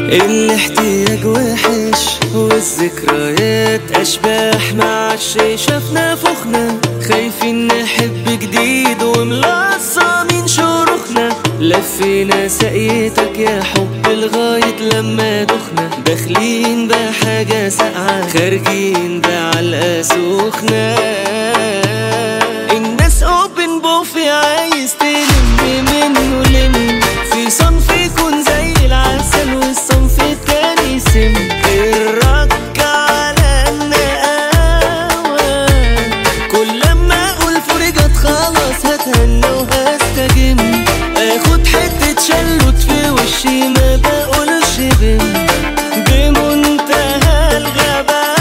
الاحتياج وحش والذكريات اشباح مع الشي شافنا فخنا خايفين نحب جديد وملصمين شروخنا لفينا سقيتك يا حب لغاية لما دخنا داخلين بحاجة ساقعة خارجين بعلقة سخنة الناس اوبن بوفي عايز تلم منه لم في صنف يكون زي العسل والصنف التاني سم الرك على النقاوة كل لما اقول فرجت خلاص هتهنى وهستجم اخد حتة شلوت في وشي ما بقولش بم بمنتهى الغباوة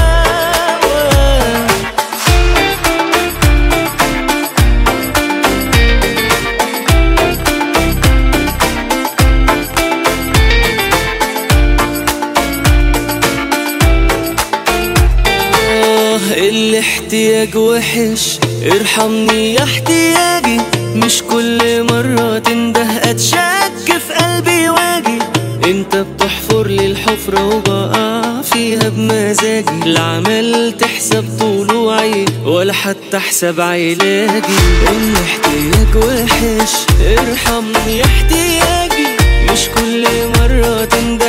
آه الاحتياج وحش ارحمني يا احتياجي مش كل مرة تنده اتشك في قلبي واجي انت بتحفر لي الحفرة وبقع فيها بمزاجي لا عملت حساب طلوعي ولا حتى حساب علاجي الاحتياج وحش ارحمني يا احتياجي مش كل مرة تنده